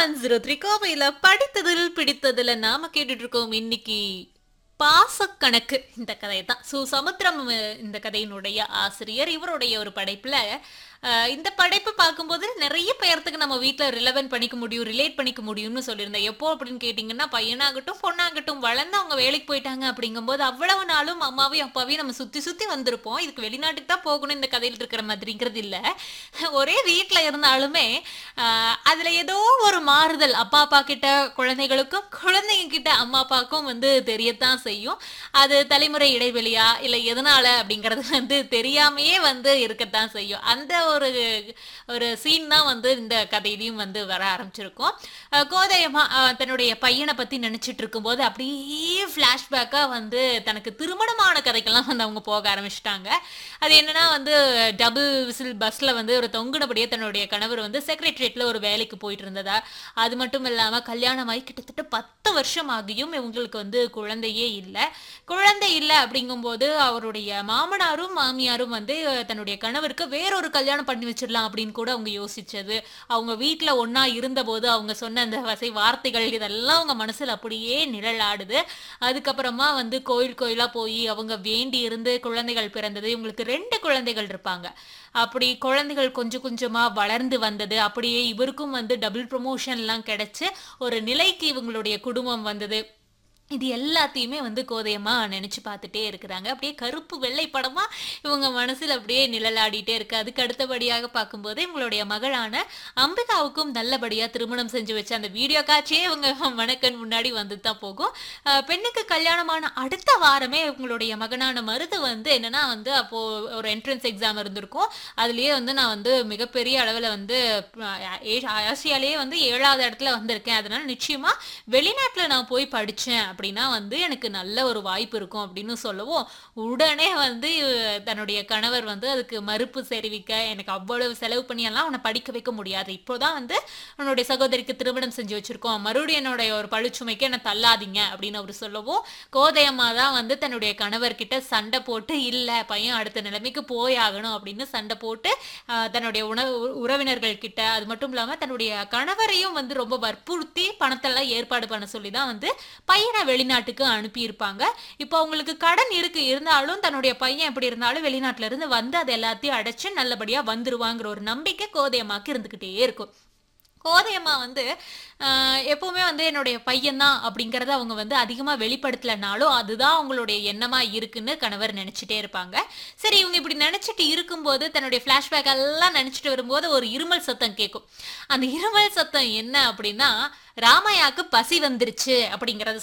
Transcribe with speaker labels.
Speaker 1: one zero three கோவையில் படித்ததில் பிடித்ததில் நாம கேட்டுட்டு இருக்கோம் இன்னைக்கு பாசக்கணக்கு இந்த கதை தான் சு சமுத்திரம் அஹ், இந்த கதையினுடைய ஆசிரியர் இவருடைய ஒரு படைப்புல அஹ், இந்த படைப்பு பார்க்கும்போது நிறைய பேர்த்துக்கு நம்ம வீட்டில் ரிலவென்ட் பண்ணிக்க முடியும் ரிலேட் பண்ணிக்க முடியும்னு சொல்லியிருந்தேன் எப்போ அப்படின்னு கேட்டிங்கன்னா பையனாகட்டும் பொண்ணாகட்டும் வளர்ந்து அவங்க வேலைக்கு போயிட்டாங்க அப்படிங்கும்போது அவ்வளவு நாளும் அம்மாவையும் அப்பாவையும் நம்ம சுற்றி சுற்றி வந்திருப்போம் இதுக்கு வெளிநாட்டுக்கு தான் போகணும் இந்த கதையில் இருக்கிற மாதிரிங்கிறது இல்லை ஒரே வீட்டில் இருந்தாலுமே ஆஹ், அதுல ஏதோ ஒரு மாறுதல் அப்பா அப்பா கிட்ட குழந்தைகளுக்கும் குழந்தைங்க கிட்ட அம்மா அப்பாவுக்கும் வந்து தெரியத்தான் செய்யும் அது தலைமுறை இடைவெளியா இல்லை எதனால அப்படிங்கிறது வந்து தெரியாமையே வந்து இருக்கத்தான் செய்யும் அந்த ஒரு ஒரு சீன் தான் வந்து இந்த கதையிலையும் வந்து வர ஆரம்பிச்சிருக்கும் அஹ் கோதையம்மா அஹ் தன்னுடைய பையனை பத்தி நினைச்சிட்டு இருக்கும்போது அப்படியே ஃப்ளாஷ்பேக்காக வந்து தனக்கு திருமணமான கதைக்கெல்லாம் வந்து அவங்க போக ஆரம்பிச்சிட்டாங்க அது என்னன்னா வந்து டபுள் விசில் பஸ்ல வந்து ஒரு தொங்குனபடியே தன்னுடைய கணவர் வந்து செக்ரட்டரியேட்ல ஒரு வேலைக்கு போயிட்டு இருந்ததா அது மட்டும் இல்லாம கல்யாணமாகி கிட்டத்தட்ட பத்து வருஷம் ஆகியும் இவங்களுக்கு வந்து குழந்தையே இல்லை குழந்தை இல்லை அப்படிங்கும்போது அவருடைய மாமனாரும் மாமியாரும் வந்து தன்னுடைய கணவருக்கு வேறொரு கல்யாணம் பண்ணி வச்சிடலாம் அப்படின்னு கூட அவங்க யோசிச்சது அவங்க வீட்டில் ஒண்ணா இருந்தபோது அவங்க சொன்ன அந்த வசை வார்த்தைகள் இதெல்லாம் அவங்க மனசுல அப்படியே நிழலாடுது அதுக்கப்புறமா வந்து கோயில் கோயிலா போய் அவங்க வேண்டி இருந்து குழந்தைகள் பிறந்தது இவங்களுக்கு ரெண்டு குழந்தைகள் இருப்பாங்க அப்படி குழந்தைகள் கொஞ்சம் கொஞ்சமா வளர்ந்து வந்தது அப்படியே இவருக்கும் வந்து டபுள் ப்ரொமோஷன்லாம் கிடைச்சு ஒரு நிலைக்கு இவங்களுடைய குடும்பம் வந்தது இது எல்லாத்தையுமே வந்து கோதையமா நினைச்சு பார்த்துட்டே இருக்கிறாங்க அப்படியே கருப்பு வெள்ளை படமா இவங்க மனசுல அப்படியே நிழலாடிட்டே இருக்கு அதுக்கு அடுத்தபடியாக பார்க்கும்போது இவங்களுடைய மகளான அம்பிகாவுக்கும் நல்லபடியா திருமணம் செஞ்சு வச்ச அந்த வீடியோ காட்சியே இவங்க மணக்கண் முன்னாடி வந்து தான் போகும் அஹ் பெண்ணுக்கு கல்யாணமான அடுத்த வாரமே இவங்களுடைய மகனான மருது வந்து என்னன்னா வந்து அப்போ ஒரு என்ட்ரன்ஸ் எக்ஸாம் இருந்திருக்கும் அதுலயே வந்து நான் வந்து மிகப்பெரிய அளவில் வந்து அஹ், ஏ- ஆசியாலேயே வந்து ஏழாவது இடத்துல வந்திருக்கேன் அதனால நிச்சயமா வெளிநாட்டுல நான் போய் படிச்சேன் அப்படின்னா வந்து எனக்கு நல்ல ஒரு வாய்ப்பு இருக்கும் அப்படின்னு சொல்லவும் உடனே வந்து இவ- தன்னுடைய கணவர் வந்து அதுக்கு மறுப்பு தெரிவிக்க எனக்கு அவ்வளவு செலவு பண்ணி எல்லாம் அவனை படிக்க வைக்க முடியாது இப்போதான் வந்து உன்னுடைய சகோதரிக்கு திருமணம் செஞ்சு வச்சிருக்கோம் மறுபடியும் என்னுடைய ஒரு பழுச்சுமைக்கு என்ன தள்ளாதீங்க அப்படின்னு அவர் சொல்லவும் கோதையம்மா தான் வந்து தன்னுடைய கணவர்கிட்ட சண்டை போட்டு இல்ல பையன் அடுத்த நிலைமைக்கு போயாகணும் அப்படின்னு சண்டை போட்டு ஆஹ், தன்னுடைய உணவு உறவினர்கள் கிட்ட அது மட்டும் இல்லாம தன்னுடைய கணவரையும் வந்து ரொம்ப வற்புறுத்தி பணத்தெல்லாம் ஏற்பாடு பண்ண சொல்லி தான் வந்து பையனை வெளிநாட்டுக்கு அனுப்பியிருப்பாங்க இப்போ அவங்களுக்கு கடன் இருக்கு இருந்தாலும் தன்னுடைய பையன் எப்படி இருந்தாலும் வெளிநாட்டுல இருந்து வந்து அது எல்லாத்தையும் அடைச்சு நல்லபடியா வந்துருவாங்கிற ஒரு நம்பிக்கை கோதையம்மாக்கு இருந்துகிட்டே இருக்கும் கோதையம்மா வந்து ஆஹ், எப்பவுமே வந்து என்னுடைய பையன்தான் அப்படிங்கறத அவங்க வந்து அதிகமா வெளிப்படுத்தலைனாலும் அதுதான் அவங்களுடைய எண்ணமா இருக்குன்னு கணவர் நினைச்சிட்டே இருப்பாங்க சரி இவங்க இப்படி நினைச்சிட்டு இருக்கும்போது தன்னுடைய ஃபிளாஷ்பேக் எல்லாம் நினைச்சிட்டு வரும்போது ஒரு இருமல் சத்தம் கேட்கும் அந்த இருமல் சத்தம் என்ன அப்படின்னா ராமையாக்கு பசி வந்துருச்சு அப்படிங்கறது